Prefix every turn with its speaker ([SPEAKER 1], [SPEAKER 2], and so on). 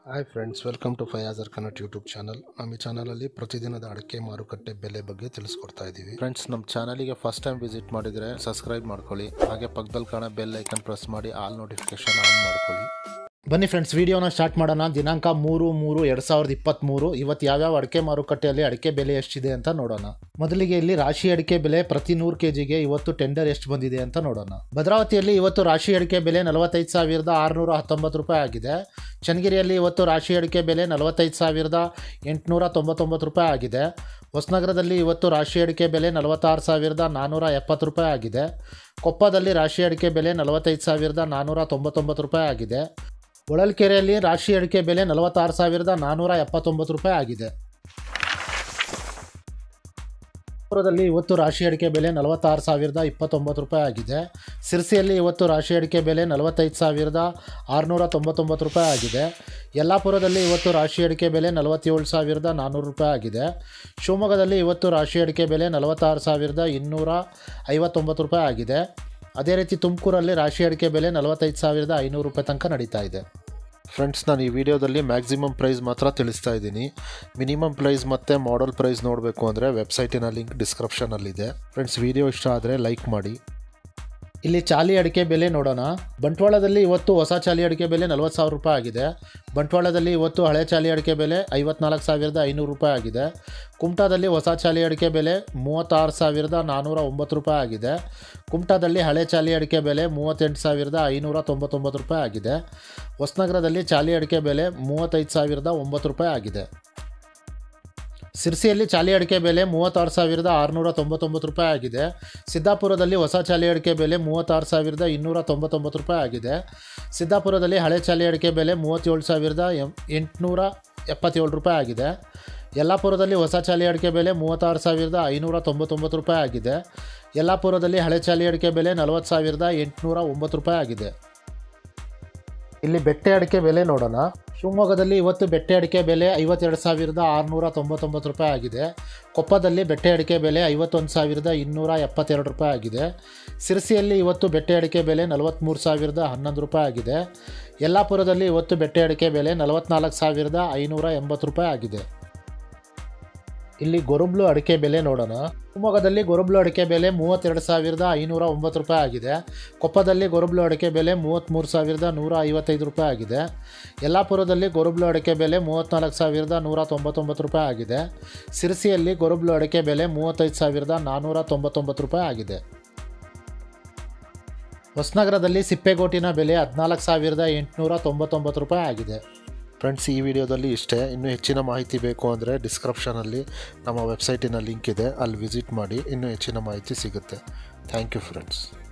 [SPEAKER 1] hi friends welcome to ಫಯಾಜರ್ ಕನ್ನಟ್ YouTube channel ನಮ್ಮ ಈ ಚಾನಲಲ್ಲಿ ಪ್ರತಿದಿನದ ಅಡಿಕೆ ಮಾರುಕಟ್ಟೆ ಬೆಲೆ ಬಗ್ಗೆ ತಿಳಿಸ್ಕೊಡ್ತಾ ಇದ್ದೀವಿ ಫ್ರೆಂಡ್ಸ್ ನಮ್ಮ ಚಾನಲಿಗೆ ಫಸ್ಟ್ ಟೈಮ್ ವಿಸಿಟ್ ಮಾಡಿದರೆ ಸಬ್ಸ್ಕ್ರೈಬ್ ಮಾಡ್ಕೊಳ್ಳಿ ಹಾಗೆ ಪಕ್ಕದಲ್ಲಿ ಕಾಣೋ ಬೆಲ್ ಐಕನ್ ಪ್ರೆಸ್ ಮಾಡಿ ಆಲ್ ನೋಟಿಫಿಕೇಶನ್ ಆನ್ ಮಾಡ್ಕೊಳ್ಳಿ
[SPEAKER 2] ಬನ್ನಿ ಫ್ರೆಂಡ್ಸ್ ವಿಡಿಯೋನ ಸ್ಟಾರ್ಟ್ ಮಾಡೋಣ ದಿನಾಂಕ ಮೂರು ಮೂರು ಎರಡು ಸಾವಿರದ ಇಪ್ಪತ್ತ್ಮೂರು ಇವತ್ತು ಯಾವ್ಯಾವ ಅಡಿಕೆ ಮಾರುಕಟ್ಟೆಯಲ್ಲಿ ಅಡಿಕೆ ಬೆಲೆ ಎಷ್ಟಿದೆ ಅಂತ ನೋಡೋಣ ಮೊದಲಿಗೆ ಇಲ್ಲಿ ರಾಶಿ ಅಡಿಕೆ ಬೆಲೆ ಪ್ರತಿ ನೂರು ಕೆ ಜಿಗೆ ಇವತ್ತು ಟೆಂಡರ್ ಎಷ್ಟು ಬಂದಿದೆ ಅಂತ ನೋಡೋಣ ಭದ್ರಾವತಿಯಲ್ಲಿ ಇವತ್ತು ರಾಶಿ ಅಡಿಕೆ ಬೆಲೆ ನಲವತ್ತೈದು ಸಾವಿರದ ಆರುನೂರ ಹತ್ತೊಂಬತ್ತು ರೂಪಾಯಿ ಆಗಿದೆ ಚನ್ನಗಿರಿಯಲ್ಲಿ ಇವತ್ತು ರಾಶಿ ಅಡಿಕೆ ಬೆಲೆ ನಲವತ್ತೈದು ಸಾವಿರದ ಎಂಟುನೂರ ತೊಂಬತ್ತೊಂಬತ್ತು ರೂಪಾಯಿ ಆಗಿದೆ ಹೊಸನಗರದಲ್ಲಿ ಇವತ್ತು ರಾಶಿ ಅಡಿಕೆ ಬೆಲೆ ನಲವತ್ತಾರು ಸಾವಿರದ ನಾನ್ನೂರ ಎಪ್ಪತ್ತು ರೂಪಾಯಿ ಆಗಿದೆ ಕೊಪ್ಪದಲ್ಲಿ ರಾಶಿ ಅಡಿಕೆ ಬೆಲೆ ನಲವತ್ತೈದು ಸಾವಿರದ ನಾನ್ನೂರ ತೊಂಬತ್ತೊಂಬತ್ತು ರೂಪಾಯಿ ಆಗಿದೆ ಹೊಳಲ್ಕೆರೆಯಲ್ಲಿ ರಾಶಿ ಅಡಿಕೆ ಬೆಲೆ ನಲವತ್ತಾರು ಸಾವಿರದ ನಾನ್ನೂರ ಎಪ್ಪತ್ತೊಂಬತ್ತು ರೂಪಾಯಿ ಆಗಿದೆ ಪುರದಲ್ಲಿ ಇವತ್ತು ರಾಶಿ ಅಡಿಕೆ ಬೆಲೆ ನಲವತ್ತಾರು ಸಾವಿರದ ಇಪ್ಪತ್ತೊಂಬತ್ತು ರೂಪಾಯಿ ಆಗಿದೆ ಸಿರ್ಸಿಯಲ್ಲಿ ಇವತ್ತು ರಾಶಿ ಅಡಿಕೆ ಬೆಲೆ ನಲವತ್ತೈದು ಸಾವಿರದ ಆರುನೂರ ತೊಂಬತ್ತೊಂಬತ್ತು ರೂಪಾಯಿ ಆಗಿದೆ ಯಲ್ಲಾಪುರದಲ್ಲಿ ಇವತ್ತು ರಾಶಿ ಅಡಿಕೆ ಬೆಲೆ ನಲವತ್ತೇಳು ಸಾವಿರದ ನಾನ್ನೂರು ರೂಪಾಯಿ ಆಗಿದೆ ಶಿವಮೊಗ್ಗದಲ್ಲಿ ಇವತ್ತು ರಾಶಿ ಅಡಿಕೆ ಬೆಲೆ ನಲವತ್ತಾರು ಸಾವಿರದ ಇನ್ನೂರ ಐವತ್ತೊಂಬತ್ತು ರೂಪಾಯಿ ಆಗಿದೆ ಅದೇ ರೀತಿ ತುಮಕೂರಲ್ಲಿ ರಾಶಿ ಅಡಿಕೆ ಬೆಲೆ ನಲವತ್ತೈದು ಸಾವಿರದ ಐನೂರು ರೂಪಾಯಿ ತನಕ ನಡೀತಾ ಇದೆ
[SPEAKER 1] ಫ್ರೆಂಡ್ಸ್ ನಾನು ಈ ವಿಡಿಯೋದಲ್ಲಿ ಮ್ಯಾಕ್ಸಿಮಮ್ ಪ್ರೈಸ್ ಮಾತ್ರ ತಿಳಿಸ್ತಾ ಇದ್ದೀನಿ ಮಿನಿಮಮ್ ಪ್ರೈಸ್ ಮತ್ತು ಮಾಡಲ್ ಪ್ರೈಸ್ ನೋಡಬೇಕು ಅಂದರೆ ವೆಬ್ಸೈಟಿನ ಲಿಂಕ್ ಡಿಸ್ಕ್ರಿಪ್ಷನಲ್ಲಿದೆ ಫ್ರೆಂಡ್ಸ್ ವಿಡಿಯೋ ಇಷ್ಟ ಆದರೆ ಲೈಕ್ ಮಾಡಿ
[SPEAKER 2] ಇಲ್ಲಿ ಚಾಲಿ ಅಡಿಕೆ ಬೆಲೆ ನೋಡೋಣ ಬಂಟ್ವಾಳದಲ್ಲಿ ಇವತ್ತು ಹೊಸ ಚಾಲಿ ಅಡಿಕೆ ಬೆಲೆ ನಲವತ್ತು ಸಾವಿರ ರೂಪಾಯಿ ಆಗಿದೆ ಬಂಟ್ವಾಳದಲ್ಲಿ ಇವತ್ತು ಹಳೆ ಚಾಲಿ ಅಡಿಕೆ ಬೆಲೆ ಐವತ್ನಾಲ್ಕು ಸಾವಿರದ ಐನೂರು ರೂಪಾಯಿ ಆಗಿದೆ ಕುಮಟಾದಲ್ಲಿ ಹೊಸ ಚಾಲಿ ಅಡಿಕೆ ಬೆಲೆ ಮೂವತ್ತಾರು ಸಾವಿರದ ನಾನ್ನೂರ ಒಂಬತ್ತು ರೂಪಾಯಿ ಆಗಿದೆ ಕುಮಟಾದಲ್ಲಿ ಹಳೆ ಚಾಲಿ ಅಡಿಕೆ ಬೆಲೆ ಮೂವತ್ತೆಂಟು ಸಾವಿರದ ಐನೂರ ತೊಂಬತ್ತೊಂಬತ್ತು ರೂಪಾಯಿ ಆಗಿದೆ ಹೊಸನಗರದಲ್ಲಿ ಚಾಲಿ ಅಡಿಕೆ ಬೆಲೆ ಮೂವತ್ತೈದು ಸಾವಿರದ ಒಂಬತ್ತು ರೂಪಾಯಿ ಆಗಿದೆ ಸಿರ್ಸಿಯಲ್ಲಿ ಚಾಲಿ ಅಡಿಕೆ ಬೆಲೆ ಮೂವತ್ತಾರು ಸಾವಿರದ ಆರುನೂರ ತೊಂಬತ್ತೊಂಬತ್ತು ರೂಪಾಯಿ ಆಗಿದೆ ಸಿದ್ದಾಪುರದಲ್ಲಿ ಹೊಸ ಚಾಲಿ ಅಡಿಕೆ ಬೆಲೆ ಮೂವತ್ತಾರು ಸಾವಿರದ ಇನ್ನೂರ ತೊಂಬತ್ತೊಂಬತ್ತು ರೂಪಾಯಿ ಆಗಿದೆ ಸಿದ್ದಾಪುರದಲ್ಲಿ ಹಳೆ ಚಾಲಿ ಅಡಿಕೆ ಬೆಲೆ ಮೂವತ್ತೇಳು ಸಾವಿರದ ಎಂ ಎಂಟುನೂರ ಎಪ್ಪತ್ತೇಳು ರೂಪಾಯಿ ಆಗಿದೆ ಯಲ್ಲಾಪುರದಲ್ಲಿ ಹೊಸ ಚಾಲಿ ಅಡಿಕೆ ಬೆಲೆ ಮೂವತ್ತಾರು ಸಾವಿರದ ಐನೂರ ತೊಂಬತ್ತೊಂಬತ್ತು ರೂಪಾಯಿ ಆಗಿದೆ ಯಲ್ಲಾಪುರದಲ್ಲಿ ಹಳೆ ಚಾಲಿ ಅಡಿಕೆ ಬೆಲೆ ನಲವತ್ತು ಸಾವಿರದ ಎಂಟುನೂರ ಒಂಬತ್ತು ರೂಪಾಯಿ ಆಗಿದೆ ಇಲ್ಲಿ ಬೆಟ್ಟೆ ಅಡಿಕೆ ಬೆಲೆ ನೋಡೋಣ ಶಿವಮೊಗ್ಗದಲ್ಲಿ ಇವತ್ತು ಬೆಟ್ಟೆ ಅಡಿಕೆ ಬೆಲೆ ಐವತ್ತೆರಡು ಸಾವಿರದ ಆರುನೂರ ತೊಂಬತ್ತೊಂಬತ್ತು ರೂಪಾಯಿ ಆಗಿದೆ ಕೊಪ್ಪದಲ್ಲಿ ಬೆಟ್ಟೆ ಅಡಿಕೆ ಬೆಲೆ ಐವತ್ತೊಂದು ಸಾವಿರದ ಇನ್ನೂರ ಎಪ್ಪತ್ತೆರಡು ರೂಪಾಯಿ ಆಗಿದೆ ಸಿರ್ಸಿಯಲ್ಲಿ ಇವತ್ತು ಬೆಟ್ಟೆ ಅಡಿಕೆ ಬೆಲೆ ನಲವತ್ತ್ಮೂರು ಸಾವಿರದ ಹನ್ನೊಂದು ರೂಪಾಯಿ ಆಗಿದೆ ಯಲ್ಲಾಪುರದಲ್ಲಿ ಇವತ್ತು ಬೆಟ್ಟೆ ಅಡಿಕೆ ಬೆಲೆ ನಲವತ್ತ್ನಾಲ್ಕು ಸಾವಿರದ ಐನೂರ ಎಂಬತ್ತು ರೂಪಾಯಿ ಆಗಿದೆ ಇಲ್ಲಿ ಗೊರುಬ್ಲು ಅಡಿಕೆ ಬೆಲೆ ನೋಡೋಣ ಶಿವಮೊಗ್ಗದಲ್ಲಿ ಗೊರುಬ್ಲು ಅಡಿಕೆ ಬೆಲೆ ಮೂವತ್ತೆರಡು ಸಾವಿರದ ಐನೂರ ಒಂಬತ್ತು ರೂಪಾಯಿ ಆಗಿದೆ ಕೊಪ್ಪದಲ್ಲಿ ಗೊರುಬ್ಲು ಅಡಿಕೆ ಬೆಲೆ ಮೂವತ್ತ್ಮೂರು ಸಾವಿರದ ನೂರ ಐವತ್ತೈದು ರೂಪಾಯಿ ಆಗಿದೆ ಯಲ್ಲಾಪುರದಲ್ಲಿ ಗೊರುಬ್ಲು ಅಡಿಕೆ ಬೆಲೆ ಮೂವತ್ತ್ನಾಲ್ಕು ಸಾವಿರದ ನೂರ ತೊಂಬತ್ತೊಂಬತ್ತು ರೂಪಾಯಿ ಆಗಿದೆ ಸಿರ್ಸಿಯಲ್ಲಿ ಗೊರುಬ್ಲು ಅಡಿಕೆ ಬೆಲೆ ಮೂವತ್ತೈದು ಸಾವಿರದ ನಾನ್ನೂರ ತೊಂಬತ್ತೊಂಬತ್ತು ರೂಪಾಯಿ ಆಗಿದೆ ಹೊಸನಗರದಲ್ಲಿ ಸಿಪ್ಪೆಗೋಟಿನ ಬೆಲೆ ಹದಿನಾಲ್ಕು ಸಾವಿರದ ಎಂಟುನೂರ ತೊಂಬತ್ತೊಂಬತ್ತು ರೂಪಾಯಿ ಆಗಿದೆ
[SPEAKER 1] ಫ್ರೆಂಡ್ಸ್ ಈ ವಿಡಿಯೋದಲ್ಲಿ ಇಷ್ಟೇ ಇನ್ನೂ ಹೆಚ್ಚಿನ ಮಾಹಿತಿ ಬೇಕು ಅಂದರೆ ಡಿಸ್ಕ್ರಿಪ್ಷನಲ್ಲಿ ನಮ್ಮ ವೆಬ್ಸೈಟಿನ ಲಿಂಕ್ ಇದೆ ಅಲ್ಲಿ ವಿಸಿಟ್ ಮಾಡಿ ಇನ್ನೂ ಹೆಚ್ಚಿನ ಮಾಹಿತಿ ಸಿಗುತ್ತೆ ಥ್ಯಾಂಕ್ ಯು ಫ್ರೆಂಡ್ಸ್